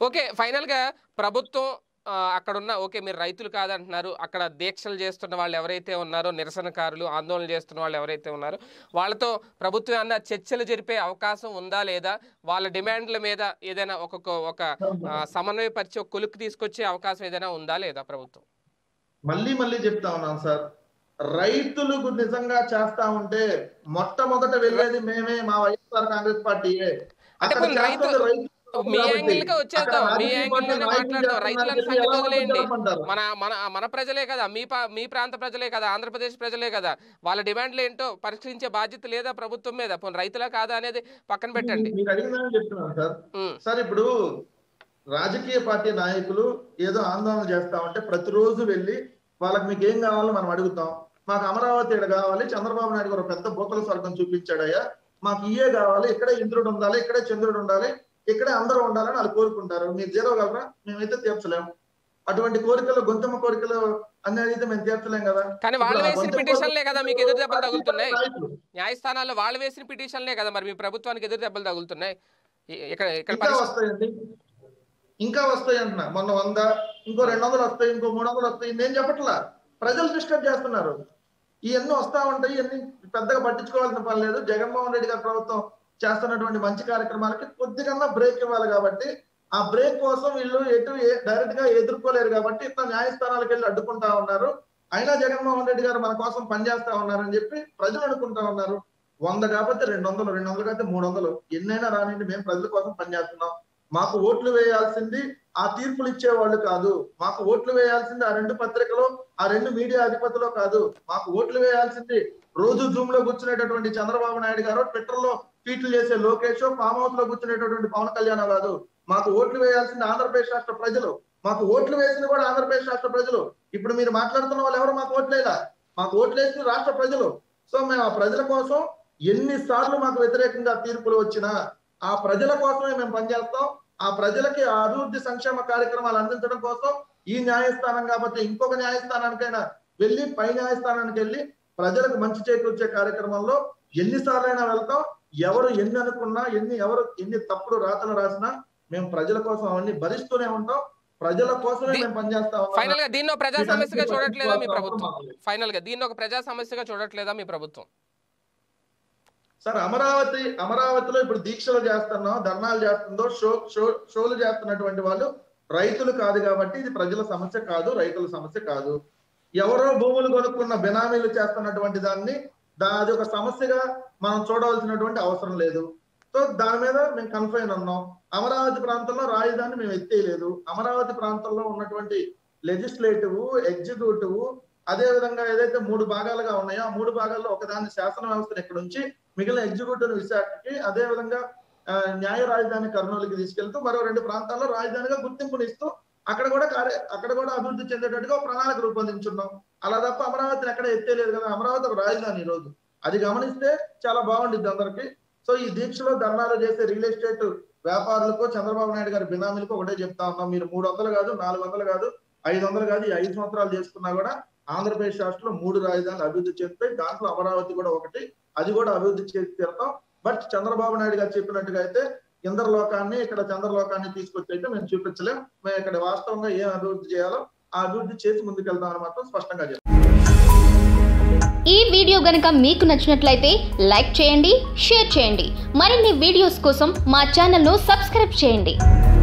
Okay ఫైనల్గా ప్రభుత్వం ఆ, అక్కడున్న ఓకే మీరు రైతులు కాదంటున్నారు అక్కడ దీక్షలు చేస్తున్న వాళ్ళు ఎవరైతే ఉన్నారో నిరసనకారులు ఆందోళన చేస్తున్న వాళ్ళు ఎవరైతే ఉన్నారో వాళ్ళతో ప్రభుత్వం అన్న చర్చలు జరిపే అవకాశం ఉందా లేదా వాళ్ళ డిమాండ్ల మీద ఏదైనా ఒక్కొక్క ఒక ఆ, సమన్వయపరిచి ఒక కొలుక్కు తీసుకొచ్చే అవకాశం ఏదైనా ఉందా లేదా ప్రభుత్వం మళ్ళీ మళ్ళీ చెప్తా ఉన్నాను సార్ రైతులు నిజంగా చేస్తా ఉంటే మొట్టమొదట వెళ్ళేది మేమే మా వైఎస్ఆర్ కాంగ్రెస్ పార్టీయే అక్కడ పోనీ రైతు- చేస్తుంది రైతు మీ కాబట్టి యాంగిల్ గా వచ్చేద్దాం అక్కడ మీ రాజకీయ యాంగిల్ లోనే పార్టీ మాట్లాడదాం నాయకులు రైతులను చేస్తున్నారు సంగతి ఎలా వదిలేయండి జరపమంటారు? మన మన మన ప్రజలే కదా మీ పా- మీ ప్రాంత ప్రజలే కదా ఆంధ్రప్రదేశ్ ప్రజలే కదా వాళ్ళ డిమాండ్లు ఏంటో పరిష్కరించే బాధ్యత లేదా ప్రభుత్వం మీద పోనీ రైతులా కాదా అనేది పక్కన పెట్టండి మీకు అడిగిందని చెప్తున్నాను సార్ ఉమ్, సార్ ఇప్పుడు రాజకీయ పార్టీ నాయకులు ఏదో ఆందోళన చేస్తా ఉంటే ప్రతిరోజు వెళ్ళి వాళ్ళకి మీకు ఏం కావాలో మనం అడుగుతాం మాకు అమరావతి ఈడ కావాలి చంద్రబాబు నాయుడు గారు ఒక పెద్ద బొక్కల స్వర్గం చూపించాడయ్యా మాకు ఇయే కావాలి ఇక్కడే ఇంద్రుడు ఉండాలి ఇక్కడే చంద్రుడు ఉండాలి ఇక్కడే అందరూ ఉండాలని వాళ్ళు కోరుకుంటారు మీరు తీరగలరా మేమైతే తీర్చలేము అటువంటి కోరికలు గొంతమ్మ కోరికలు అనేది అయితే మేము తీర్చలేం కదా కానీ వాళ్ళు ఇప్పుడు ఆ వేసిన గొంతమ్మ పిటిషన్లే కదా మీకు ఎదురు దెబ్బలు పార్టీ తగులుతున్నాయి నాయకులు. న్యాయస్థానాల్లో వాళ్ళు వేసిన పిటిషన్లే కదా మరి మీ ప్రభుత్వానికి ఎదురు దెబ్బలు తగులుతున్నాయి ఇ- ఇక్కడ ఇక్కడ ఇంకా పరిస్థితి వస్తాయండి ఇంకా వస్తాయి అంటున్నా మొన్న వంద ఇంకో రెండు వందలు వస్తాయి ఇంకో మూడు వందలు వస్తాయి నేను చెప్పట్లా ప్రజలు డిస్కస్ చేస్తున్నారు ఇవన్నీ వస్తా ఉంటాయి ఇవన్నీ పెద్దగా పట్టించుకోవాల్సిన పని లేదు జగన్మోహన్ రెడ్డి గారి ప్రభుత్వం చేస్తున్నటువంటి మంచి కార్యక్రమాలకి కొద్దిగా బ్రేక్ ఇవ్వాలి కాబట్టి ఆ బ్రేక్ కోసం వీళ్ళు ఎటు డైరెక్ట్ గా ఎదుర్కోలేరు కాబట్టి ఇట్లా న్యాయస్థానాలకు వెళ్ళి అడ్డుకుంటా ఉన్నారు అయినా జగన్మోహన్ రెడ్డి గారు మన కోసం పనిచేస్తా ఉన్నారని చెప్పి ప్రజలు అనుకుంటా ఉన్నారు వంద కాకపోతే రెండు వందలు రెండు వందలు కాకపోతే మూడు వందలు ఎన్నైనా రానివ్వండి మేము ప్రజల కోసం పనిచేస్తున్నాం మాకు ఓట్లు వేయాల్సింది ఆ తీర్పులు ఇచ్చే వాళ్ళు కాదు మాకు ఓట్లు వేయాల్సింది ఆ రెండు పత్రికలు ఆ రెండు మీడియా అధిపతులు కాదు మాకు ఓట్లు వేయాల్సింది రోజు జూమ్ లో కూర్చునేటటువంటి చంద్రబాబు నాయుడు గారు ట్విట్టర్ లో ట్వీట్లు చేసే లోకేష్ ఫామ్ హౌస్ లో కూర్చునేటటువంటి పవన్ కళ్యాణ్ కాదు మాకు ఓట్లు వేయాల్సింది ఆంధ్రప్రదేశ్ రాష్ట్ర ప్రజలు మాకు ఓట్లు వేసింది కూడా ఆంధ్రప్రదేశ్ రాష్ట్ర ప్రజలు ఇప్పుడు మీరు మాట్లాడుతున్న వాళ్ళు ఎవరు మాకు ఓట్లేలా మాకు ఓట్లు వేసింది రాష్ట్ర ప్రజలు సో మేము ఆ ప్రజల కోసం ఎన్నిసార్లు మాకు వ్యతిరేకంగా తీర్పులు వచ్చినా ఆ ప్రజల కోసమే మేము పనిచేస్తాం ఆ ప్రజలకి ఆ అభివృద్ధి సంక్షేమ కార్యక్రమాలు అందించడం కోసం ఈ న్యాయస్థానం కాబట్టి ఇంకొక న్యాయస్థానానికైనా వెళ్ళి పై న్యాయస్థానానికి వెళ్ళి ప్రజలకు మంచి చేకూర్చే కార్యక్రమంలో ఎన్నిసార్లైనా వెళ్తాం ఎవరు ఎన్ని అనుకున్నా ఎన్ని ఎవరు ఎన్ని తప్పుడు రాతలు రాసినా మేము ప్రజల కోసం అవన్నీ భరిస్తూనే ఉంటాం ప్రజల కోసమే మేము పనిచేస్తా ఉన్నాం. ఫైనల్ గా దీన్ని ఒక ప్రజా వీటన్నిటిని సమస్యగా చూడట్లేదా మీ పట్టించుకోవాల్సిన ప్రభుత్వం అవసరం మాకు లేదు. ఫైనల్ గా దీన్ని ఒక ప్రజా సమస్యగా చూడట్లేదా మీ ప్రభుత్వం సార్ అమరావతి అమరావతిలో ఇప్పుడు దీక్షలు చేస్తున్నాం ధర్నాలు చేస్తుందో షో షో షోలు చేస్తున్నటువంటి వాళ్ళు రైతులు కాదు కాబట్టి ఇది ప్రజల సమస్య కాదు రైతుల సమస్య కాదు ఎవరో భూములు కొనుక్కున్న బెనామీలు చేస్తున్నటువంటి దాన్ని దా- అది ఒక సమస్యగా మనం చూడవలసినటువంటి అవసరం లేదు సో దాని మీద మేము కన్ఫైన్ ఉన్నాం అమరావతి ప్రాంతంలో రాజధాని మేము ఎత్తేయలేదు అమరావతి ప్రాంతంలో ఉన్నటువంటి లెజిస్లేటివ్ ఎగ్జిక్యూటివ్ అదే విధంగా ఏదైతే మూడు భాగాలుగా ఉన్నాయో ఆ మూడు భాగాల్లో ఒకదాన్ని శాసన వ్యవస్థను ఇక్కడ నుంచి మిగిలిన ఎగ్జిక్యూటివ్ విశాఖకి అదే విధంగా ఆ, న్యాయ రాజధాని కర్నూలుకి తీసుకెళ్తూ మరో రెండు ప్రాంతాల్లో రాజధానిగా గుర్తింపునిస్తూ అక్కడ కూడా కార్య అక్కడ కూడా అభివృద్ధి చెందేటట్టుగా ఒక ప్రణాళిక రూపొందించున్నాం అలా తప్ప అమరావతిని ఎక్కడ ఎత్తేలేదు కదా అమరావతి ఒక రాజధాని ఈ రోజు అది గమనిస్తే చాలా బాగుండిద్ది అందరికి సో ఈ దీక్షలో ధర్నాలు చేసే రియల్ ఎస్టేట్ వ్యాపారులకు చంద్రబాబు నాయుడు గారి బినామీలకు ఒకటే చెప్తా ఉన్నాం మీరు మూడు వందలు కాదు నాలుగు వందలు కాదు ఐదు వందలు కాదు ఈ ఐదు సంవత్సరాలు చేసుకున్నా కూడా ఆంధ్రప్రదేశ్ రాష్ట్రంలో మూడు రాజధానులు అభివృద్ధి చెందుతాయి దాంట్లో అమరావతి కూడా ఒకటి అది కూడా అభివృద్ధి చేసి తీరతాం బట్ చంద్రబాబు నాయుడు గారు చెప్పినట్టుగా అయితే ఇంద్రలోకాన్ని ఇక్కడ చంద్రలోకాన్ని తీసుకొచ్చి అయితే మేము చూపించలేం మేము ఇక్కడ వాస్తవంగా ఏం అభివృద్ధి చేయాలో ఆ అభివృద్ధి చేసి ముందుకెళ్తామని మాత్రం స్పష్టంగా చెప్తాం ఈ వీడియో గనుక మీకు నచ్చినట్లయితే లైక్ చేయండి షేర్ చేయండి మరిన్ని వీడియోస్ కోసం మా ఛానల్ను సబ్స్క్రైబ్ చేయండి